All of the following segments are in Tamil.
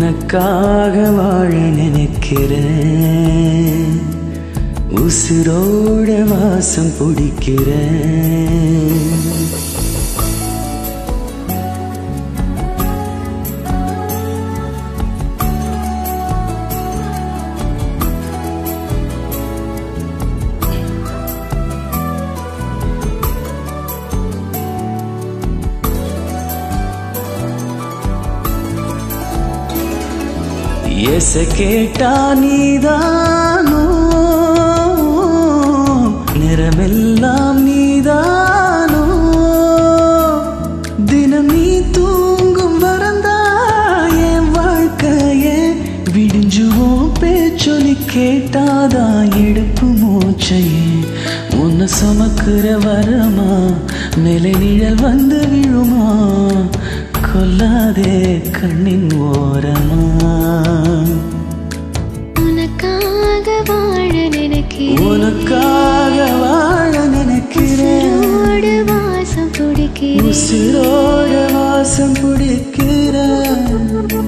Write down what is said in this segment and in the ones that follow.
உனக்காக வாழ நினைக்கிறேன் உசுரோட வாசம் பிடிக்கிறேன் எச கேட்டா நீதானோ நிறமெல்லாம் நீதானோ தினம் நீ தூங்கும் வரந்தா என் வாழ்க்கையே விடிஞ்சுவோம் பேச்சொலி கேட்டாதான் எடுப்பு மூச்சையே உன்னை சுமக்கிற வரமா மேலே நிழல் வந்து விழுமா கொல்லாதே கண்ணின் ஓரமா உனக்காக வாழ நினைக்கிறேன் உனக்காக வாழ நினைக்கிறேன் உசிரோடு வாசம் பிடிக்கிறேன் உசிரோட வாசம் பிடிக்கிறேன்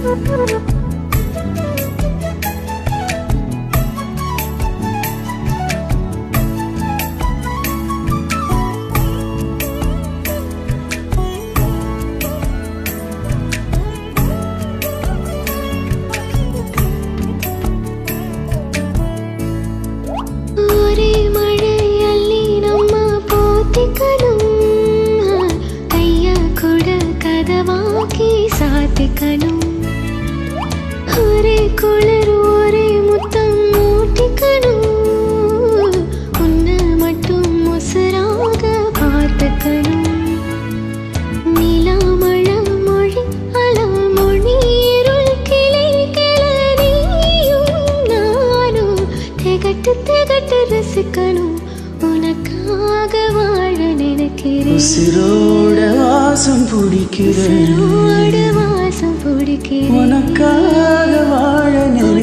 ஒரே மழை அள்ளி நம்ம போத்திக்கணும் கைய கூட கதவாக்கி சாத்திக்கணும் ஒரே குளிர் ஒரே முத்தம் மூட்டிக்கணும் உன்னை மட்டும் முசராக பார்த்துக்கணும் நிலாமழம் மொழி அலமொழி இருள் கிளை கிளறியும் நானும் திகட்டு திகட்டு ரசிக்கணும் உனக்காக வாழ நினைக்கிறேன் உசிரோட வாசம் பிடிக்கிறேன் உசிரோடு வாசம் பிடிக்கிறேன் உனக்காக வாழ நினைக்கிறேன்